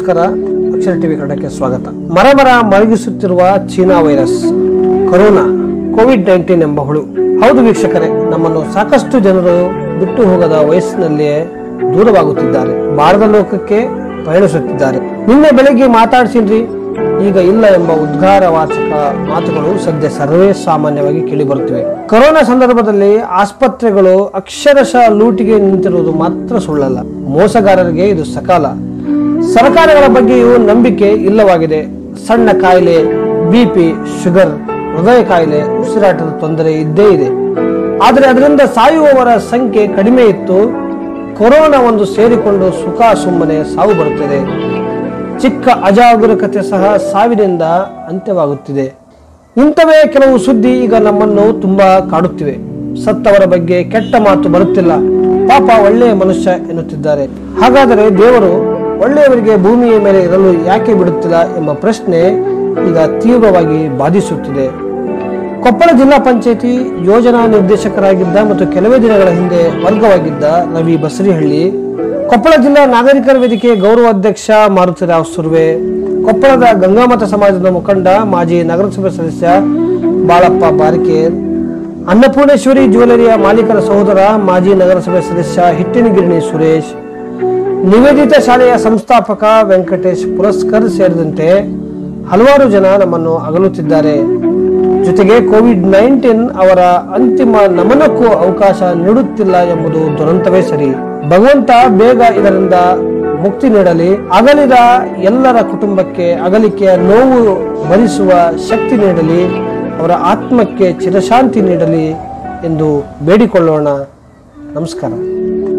ನಮಸ್ಕಾರ ಅಕ್ಷರ ಟಿವಿ ಕನ್ನಡಕ್ಕೆ ಸ್ವಾಗತ ಮರ ಮರ ಮಲಗಿಸುತ್ತಿರುವ China virus corona COVID nineteen ಎಂಬ ಹುಳು ಹೌದು ವೀಕ್ಷಕರೇ ನಮ್ಮನ್ನು ಸಾಕಷ್ಟು ಜನರು ಬಿಟ್ಟು ಹೋಗದ ವಯಸ್ಸಿನಲ್ಲಿಯೇ ದೂರವಾಗುತ್ತಿದ್ದಾರೆ ಬಾರದ ಲೋಕಕ್ಕೆ ಪಯಣಿಸುತ್ತಿದ್ದಾರೆ ನಿನ್ನೆ ಬೆಳಿಗ್ಗೆ ಮಾತಾಡ್ಸಿನ್ರಿ ಈಗ ಇಲ್ಲ ಎಂಬ ಉದ್ಗಾರ ವಾಚಕ ಮಾತುಗಳು ಸದ್ಯ ಸರ್ವೇ ಸಾಮಾನ್ಯವಾಗಿ ಕೇಳಿಬರುತ್ತಿವೆ ಕೊರೋನಾ ಸಂದರ್ಭದಲ್ಲಿ ಆಸ್ಪತ್ರೆಗಳು ಅಕ್ಷರಶಃ ಲೂಟಿಗೆ ನಿಂತಿರುವುದು ಮಾತ್ರ ಸುಳ್ಳಲ್ಲ ಮೋಸಗಾರರಿಗೆ ಇದು ಸಕಾಲ ಸರ್ಕಾರಗಳ ಬಗ್ಗೆಯೂ ನಂಬಿಕೆ ಇಲ್ಲವಾಗಿದೆ ಸಣ್ಣ ಕಾಯಿಲೆ ಬಿಪಿ ಶುಗರ್ ಹೃದಯ ಕಾಯಿಲೆ ಉಸಿರಾಟದ ತೊಂದರೆ ಇದ್ದೇ ಇದೆ ಆದರೆ ಅದರಿಂದ ಸಾಯುವವರ ಸಂಖ್ಯೆ ಕಡಿಮೆ ಇತ್ತು ಕೊರೋನಾ ಒಂದು ಸೇರಿಕೊಂಡು ಸುಖ ಸುಮ್ಮನೆ ಸಾವು ಬರುತ್ತದೆ ಚಿಕ್ಕ ಅಜಾಗರೂಕತೆ ಸಹ ಸಾವಿನಿಂದ ಅಂತ್ಯವಾಗುತ್ತಿದೆ ಇಂಥವೇ ಕೆಲವು ಸುದ್ದಿ ಈಗ ನಮ್ಮನ್ನು ತುಂಬಾ ಕಾಡುತ್ತಿವೆ ಸತ್ತವರ ಬಗ್ಗೆ ಕೆಟ್ಟ ಮಾತು ಬರುತ್ತಿಲ್ಲ ಪಾಪ ಒಳ್ಳೆಯ ಮನುಷ್ಯ ಎನ್ನುತ್ತಿದ್ದಾರೆ ಹಾಗಾದರೆ ದೇವರು ಒಳ್ಳೆಯವರಿಗೆ ಭೂಮಿಯ ಮೇಲೆ ಇರಲು ಯಾಕೆ ಬಿಡುತ್ತಿಲ್ಲ ಎಂಬ ಪ್ರಶ್ನೆ ಈಗ ತೀವ್ರವಾಗಿ ಬಾಧಿಸುತ್ತಿದೆ ಕೊಪ್ಪಳ ಜಿಲ್ಲಾ ಪಂಚಾಯತಿ ಯೋಜನಾ ನಿರ್ದೇಶಕರಾಗಿದ್ದ ಮತ್ತು ಕೆಲವೇ ದಿನಗಳ ಹಿಂದೆ ವರ್ಗವಾಗಿದ್ದ ರವಿ ಬಸರಿಹಳ್ಳಿ ಕೊಪ್ಪಳ ಜಿಲ್ಲಾ ನಾಗರಿಕರ ವೇದಿಕೆ ಗೌರವ ಅಧ್ಯಕ್ಷ ಮಾರುತಿರಾವ್ ಸುರ್ವೆ ಕೊಪ್ಪಳದ ಗಂಗಾಮತ ಸಮಾಜದ ಮುಖಂಡ ಮಾಜಿ ನಗರಸಭೆ ಸದಸ್ಯ ಬಾಳಪ್ಪ ಬಾರಿಕೇರ್ ಅನ್ನಪೂರ್ಣೇಶ್ವರಿ ಜ್ಯುವೆಲರಿಯ ಮಾಲೀಕರ ಸಹೋದರ ಮಾಜಿ ನಗರಸಭೆ ಸದಸ್ಯ ಹಿಟ್ಟಿನಗಿರಣಿ ಸುರೇಶ್ ನಿವೇದಿತ ಶಾಲೆಯ ಸಂಸ್ಥಾಪಕ ವೆಂಕಟೇಶ್ ಪುರಸ್ಕರ್ ಸೇರಿದಂತೆ ಹಲವಾರು ಜನ ನಮ್ಮನ್ನು ಅಗಲುತ್ತಿದ್ದಾರೆ ಜೊತೆಗೆ ಕೋವಿಡ್ ನೈನ್ಟೀನ್ ಅವರ ಅಂತಿಮ ನಮನಕ್ಕೂ ಅವಕಾಶ ನೀಡುತ್ತಿಲ್ಲ ಎಂಬುದು ದುರಂತವೇ ಸರಿ ಭಗವಂತ ಬೇಗ ಇದರಿಂದ ಮುಕ್ತಿ ನೀಡಲಿ ಅಗಲಿದ ಎಲ್ಲರ ಕುಟುಂಬಕ್ಕೆ ಅಗಲಿಕೆಯ ನೋವು ಭರಿಸುವ ಶಕ್ತಿ ನೀಡಲಿ ಅವರ ಆತ್ಮಕ್ಕೆ ಚಿರಶಾಂತಿ ನೀಡಲಿ ಎಂದು ಬೇಡಿಕೊಳ್ಳೋಣ ನಮಸ್ಕಾರ